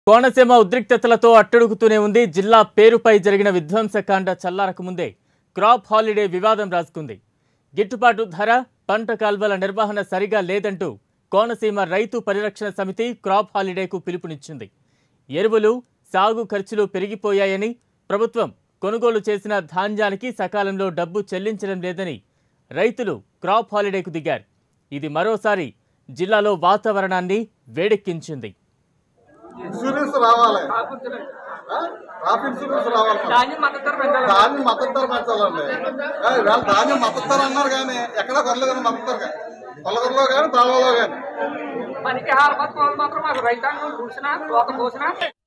కోనసీమ ఉద్రిక్తతలతో అట్టడుగుతూనే ఉంది జిల్లా పేరుపై జరిగిన విధ్వంసకాండ చల్లారక ముందే క్రాప్ హాలిడే వివాదం రాసుకుంది గిట్టుబాటు ధర పంట కాల్వల నిర్వహణ సరిగా లేదంటూ కోనసీమ రైతు పరిరక్షణ సమితి క్రాప్ హాలిడేకు పిలుపునిచ్చింది ఎరువులు సాగు ఖర్చులు పెరిగిపోయాయని ప్రభుత్వం కొనుగోలు చేసిన ధాన్యానికి సకాలంలో డబ్బు చెల్లించడం లేదని రైతులు క్రాప్ హాలిడేకు దిగారు ఇది మరోసారి జిల్లాలో వాతావరణాన్ని వేడెక్కించింది ఇన్సూరెన్స్ రావాలి ఆ? క్రాప్ ఇన్సూరెన్స్ రావాలి మనకి. ధాన్యం మద్దతు ధర పెంచాలి ధాన్యం మద్దతు ధర పెంచాలండి ఆ, ఇవాళ ధాన్యం మద్దతు ధర అన్నారు కానీ ఎక్కడ కొనలేదు మద్దతు ధర కొలగరలో కానీ తాళలో కానీ పనికి ఆహార పథకాలు మాత్రం మాకు రైతాంగం చూసినా కోత కోసినా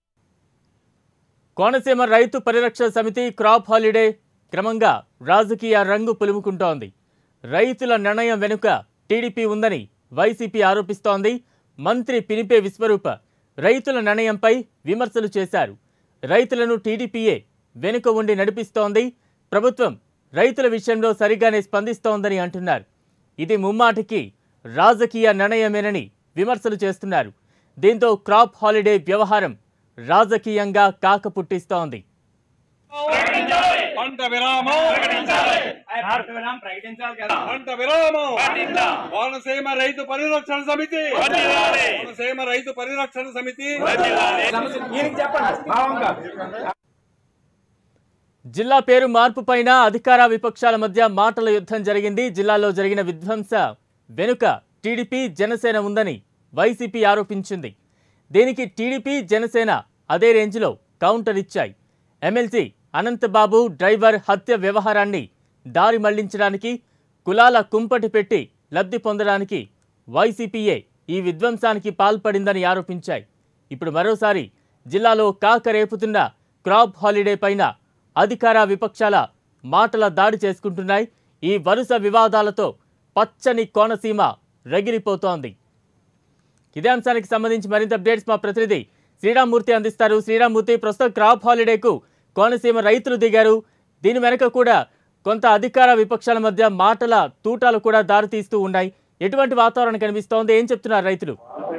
కోనసీమ రైతు పరిరక్షణ సమితి క్రాప్ హాలిడే క్రమంగా రాజకీయ రంగు పులుముకుంటోంది రైతుల నిర్ణయం వెనుక టీడీపీ ఉందని వైసీపీ ఆరోపిస్తోంది మంత్రి పినిపే విశ్వరూప రైతుల నిర్ణయంపై విమర్శలు చేశారు రైతులను టీడీపీయే వెనుక ఉండి నడిపిస్తోంది ప్రభుత్వం రైతుల విషయంలో సరిగానే స్పందిస్తోందని అంటున్నారు ఇది ముమ్మాటికి రాజకీయ నిర్ణయమేనని విమర్శలు చేస్తున్నారు దీంతో క్రాప్ హాలిడే వ్యవహారం రాజకీయంగా కాక పుట్టిస్తోంది పంట విరామం పంట విరామం కోనసీమ రైతు పరిరక్షణ సమితి కోనసీమ రైతు పరిరక్షణ సమితి జిల్లా పేరు మార్పు పైన అధికార విపక్షాల మధ్య మాటల యుద్ధం జరిగింది జిల్లాలో జరిగిన విధ్వంస వెనుక టీడీపీ జనసేన ఉందని వైసీపీ ఆరోపించింది దీనికి టీడీపీ జనసేన అదే రేంజ్లో కౌంటర్ ఇచ్చాయి ఎమ్మెల్సీ అనంతబాబు డ్రైవర్ హత్య వ్యవహారాన్ని దారి మళ్లించడానికి కులాల కుంపటి పెట్టి లబ్ధి పొందడానికి వైసీపీయే ఈ విధ్వంసానికి పాల్పడిందని ఆరోపించాయి ఇప్పుడు మరోసారి జిల్లాలో కాక రేపుతున్న క్రాప్ హాలిడే పైన అధికార విపక్షాల మాటల దాడి చేసుకుంటున్నాయి ఈ వరుస వివాదాలతో పచ్చని కోనసీమ రగిలిపోతోంది ఇదే అంశానికి సంబంధించి మరింత అప్డేట్స్ మా ప్రతినిధి శ్రీరామ్మూర్తి అందిస్తారు శ్రీరామ్మూర్తి ప్రస్తుతం క్రాప్ హాలిడేకు కోనసీమ రైతులు దిగారు దీని వెనక కూడా కొంత అధికార విపక్షాల మధ్య మాటల తూటాలు కూడా దారితీస్తూ ఉన్నాయి ఎటువంటి వాతావరణం కనిపిస్తోంది ఏం చెప్తున్నారు రైతులు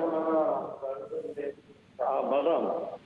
ఆ బలం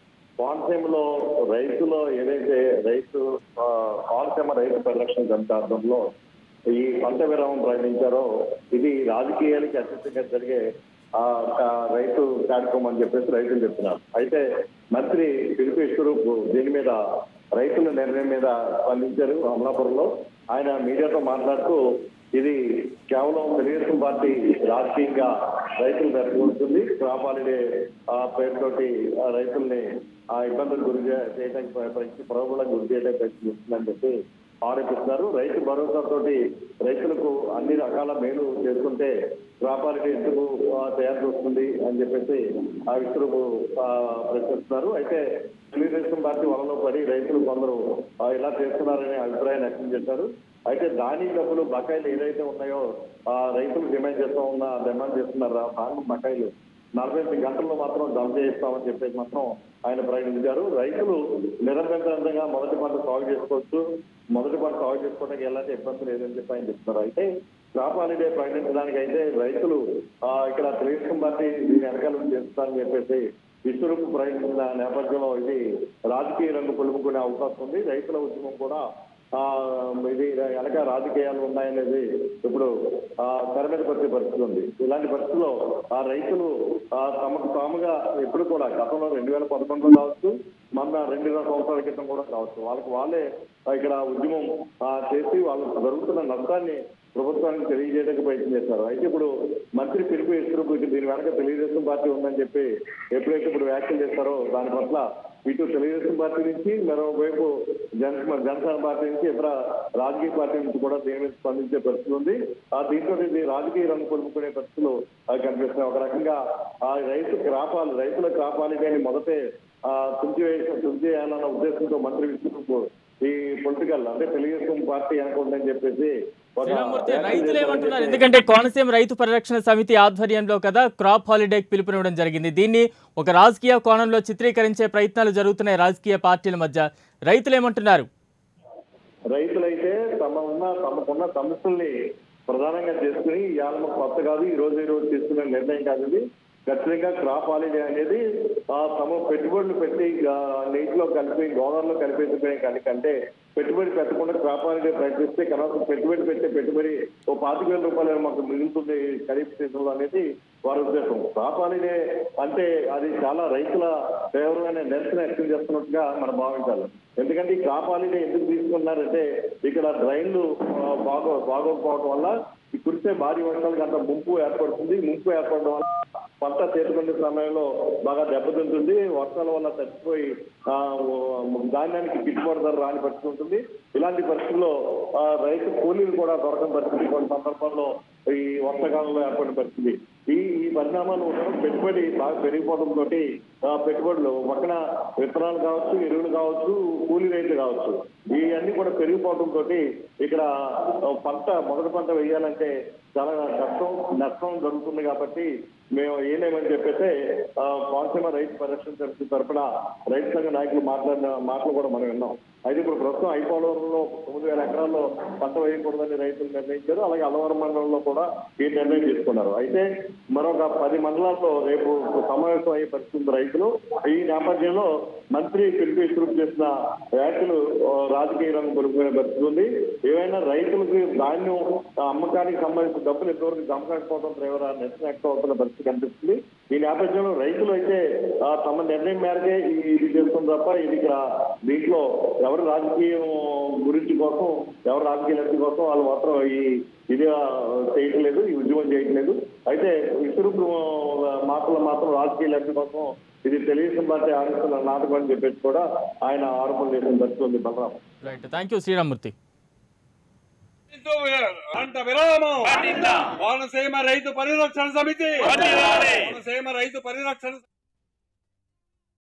కోనసీమలో రైతులో ఏదైతే రైతు ఆ, కోనసీమ రైతు పరిరక్షణ సమితి ఆధ్వర్యంలో ఈ పంట విరామం ప్రకటించారో ఇది రాజకీయాలకి అత్యంతంగా జరిగే ఆ, ఆ, రైతు కార్యక్రమం అని చెప్పేసి రైతులు చెప్తున్నారు అయితే మంత్రి పిలిపి స్వరూప్ దీని మీద రైతుల నిర్ణయం మీద స్పందించారు అమలాపురంలో ఆయన మీడియాతో మాట్లాడుతూ ఇది కేవలం తెలుగుదేశం పార్టీ రాజకీయంగా రైతులు జరగబడుతుంది క్రాప్ హాలిడే ఆ పేరుతోటి ఆ రైతుల్ని ఆ ఇబ్బందులు గురి చే- చేయడానికి ప్ర- ప్రయత్ని ప్రలోభాలకు గురి చేయడానికి ప్రయత్నిస్తుందని చెప్పి ఆరోపిస్తున్నారు రైతు భరోసాతోటి రైతులకు అన్ని రకాల మేలు చేసుకుంటే క్రాప్ హాలిడే ఎందుకు ఆ, తయారు చేస్తుంది అని చెప్పేసి ఆ విస్తృపు ప్రశ్నిస్తున్నారు అయితే తెలుగుదేశం పార్టీ వలలో పడి రైతులు కొందరు ఆ, ఇలా చేస్తున్నారనే అభిప్రాయాన్ని వ్యక్తం చేశారు అయితే దాని డబ్బులు బకాయిలు ఏదైతే ఉన్నాయో ఆ రైతులు డిమాండ్ చేస్తా ఉన్న డిమాండ్ చేస్తున్నారు ఆ బ్యాంకు బకాయిలు నలభై ఎనిమిది గంటల్లో మాత్రం జమ చేయిస్తామని చెప్పేసి మాత్రం ఆయన ప్రకటించారు రైతులు నిరంతరంగా మొదటి పంట సాగు చేసుకోవచ్చు మొదటి పంట సాగు చేసుకోవడానికి ఎలాంటి ఇబ్బంది లేదని చెప్పి ఆయన చెప్తున్నారు అయితే క్రాప్ హాలిడే ప్రకటించడానికి అయితే రైతులు ఆ, ఇక్కడ తెలుగుదేశం పార్టీ దీని వెనకాల నుంచి చేస్తారని చెప్పేసి విశ్వరూపు ప్రకటించిన నేపథ్యంలో ఇది రాజకీయ రంగు పొలుముకునే అవకాశం ఉంది రైతుల ఉద్యమం కూడా ఆ ఇది వెనక రాజకీయాలు ఉన్నాయనేది ఇప్పుడు ఆ తెర మీద పరిచే పరిస్థితి ఉంది ఇలాంటి పరిస్థితుల్లో ఆ రైతులు ఆ తమకు తాముగా ఎప్పుడు కూడా గతంలో రెండు వేల పదకొండులో కావచ్చు మొన్న రెండు వేల సంవత్సరాల క్రితం కూడా కావచ్చు వాళ్ళకి వాళ్ళే ఆ, ఇక్కడ ఉద్యమం ఆ, చేసి వాళ్ళకు జరుగుతున్న నష్టాన్ని ప్రభుత్వానికి తెలియజేయడానికి ప్రయత్నం చేశారు అయితే ఇప్పుడు మంత్రి పిలుపు ఇస్తున్నారు దీని వెనక తెలుగుదేశం పార్టీ ఉందని చెప్పి ఎప్పుడైతే ఇప్పుడు వ్యాఖ్యలు చేస్తారో దాని పట్ల ఇటు తెలుగుదేశం పార్టీ నుంచి మరోవైపు జన జనసేన పార్టీ నుంచి ఇతర రాజకీయ పార్టీ నుంచి కూడా దీని మీద స్పందించే పరిస్థితి ఉంది ఆ దీంతో ఇది రాజకీయ రంగు పొలుపుకునే పరిస్థితులు ఆ, కనిపిస్తున్నాయి ఒక రకంగా ఆ రైతు క్రాపాలు రైతుల క్రాపాలి కానీ మొదటే ఆ తుంచి తుంచి వేయాలన్న ఉద్దేశంతో మంత్రి విష్ణు ఈ పొలిటికల్ అంటే తెలుగుదేశం పార్టీ అనుకుందని చెప్పేసి ఒక శ్రీరామ్మూర్తి వ్యాఖ్యలు రైతులు చేశారు. ఏమంటున్నారు ఎందుకంటే కోనసీమ రైతు పరిరక్షణ సమితి ఆధ్వర్యంలో కదా క్రాప్ హాలిడేకి పిలుపునివ్వడం జరిగింది దీన్ని ఒక రాజకీయ కోణంలో చిత్రీకరించే ప్రయత్నాలు జరుగుతున్నాయి రాజకీయ పార్టీల మధ్య రైతులు ఏమంటున్నారు రైతులైతే తమ ఉన్న తమకున్న సమస్యల్ని ప్రధానంగా చేసుకుని ఇవాళ మాకు కొత్త కాదు ఈ రోజు ఈ రోజు తీసుకునే నిర్ణయం కాదు ఇది ఖచ్చితంగా క్రాప్ హాలిడే అనేది ఆ, తమ పెట్టుబడులు పెట్టి ఆ, నీటిలో కలిపి గోదావరిలో కలిపేసిపోయే కానీ కంటే పెట్టుబడి పెట్టకుండా క్రాప్ హాలిడే ప్రయత్నిస్తే కనీసం పెట్టుబడి పెట్టే పెట్టుబడి ఓ పాతిక వేల రూపాయలు మాకు మిగులుతుంది ఖరీఫ్ సీజన్ లో అనేది వారి ఉద్దేశం క్రాప్ హాలిడే అంటే అది చాలా రైతుల తీవ్రమైన నిరసన వ్యక్తం చేస్తున్నట్టుగా మనం భావించాలి ఎందుకంటే ఈ క్రాప్ హాలిడే ఎందుకు తీసుకున్నారంటే ఇక్కడ డ్రైన్లు ఆ, బాగో బాగోకపోవడం వల్ల ఈ కురిసే భారీ వర్షాలకు అంత ముంపు ఏర్పడుతుంది ముంపు ఏర్పడడం వల్ల పంట చేతుకునే సమయంలో బాగా దెబ్బతింటుంది వర్షాల వల్ల తగ్గిపోయి ఆ, ఓ- ధాన్యానికి గిట్టుబాటు ధర రాని పరిస్థితి ఉంటుంది ఇలాంటి పరిస్థితుల్లో ఆ, రైతు కూలీలు కూడా దొరకని పరిస్థితి కొన్ని సందర్భాల్లో ఈ వర్షాకాలంలో ఏర్పడిన పరిస్థితి ఈ ఈ పరిణామాలు ఉండడం పెట్టుబడి బాగా పెరిగిపోవడం తోటి ఆ, పెట్టుబడులు పక్కన విత్తనాలు కావచ్చు ఎరువులు కావచ్చు కూలీ రేట్లు కావచ్చు ఇవన్నీ కూడా పెరిగిపోవడం తోటి ఇక్కడ ఆ, పంట మొదటి పంట వేయాలంటే చాలా కష్టం నష్టం జరుగుతుంది కాబట్టి మేము ఏమేమని చెప్పేసి ఆ, కోనసీమ రైతు పరిరక్షణ సమితి తరఫున రైతు సంఘ నాయకులు మాట్లాడిన మాటలు కూడా మనం విన్నాం అయితే ఇప్పుడు ప్రస్తుతం ఐపోలవరంలో తొమ్మిది వేల ఎకరాల్లో పంట వేయకూడదని రైతులు నిర్ణయించారు అలాగే అలవరం మండలంలో కూడా ఈ నిర్ణయం తీసుకున్నారు అయితే మరొక పది మండలాల్లో రేపు సమావేశం అయ్యే పరిస్థితి ఉంది రైతులు ఈ నేపథ్యంలో మంత్రి పిలిపి చేసిన వ్యాఖ్యలు ఆ, రాజకీయ రంగం కొనుక్కునే పరిస్థితి ఉంది ఏవైనా రైతులకు ధాన్యం ఆ, అమ్మకానికి సంబంధించిన డబ్బులు ఎంతవరకు జమ కాకపోవడం తీవ్ర నిరసన వ్యక్తం అవుతున్న పరిస్థితి కనిపిస్తుంది ఈ నేపథ్యంలో రైతులు అయితే ఆ, తమ నిర్ణయం మేరకే ఈ- ఇది చేస్తుంది తప్ప ఇది ఇక్కడ దీంట్లో ఎవరు రాజకీయం గురించి కోసం ఎవరు రాజకీయ లబ్ధి కోసం వాళ్ళు మాత్రం ఈ ఇది ఆ, చేయట్లేదు ఈ ఉద్యమం చేయట్లేదు అయితే ఇసురు మాటలు మాత్రం రాజకీయ లబ్ధి కోసం ఇది తెలుగుదేశం పార్టీ ఆడిస్తున్న నాటకం అని చెప్పేసి కూడా ఆయన ఆరోపణ చేసిన పరిస్థితి ఉంది Balaram right thank you Sriramamurthy రైతు పంట విరామం కోనసీమ రైతు పరిరక్షణ సమితి కోనసీమ రైతు పరిరక్షణ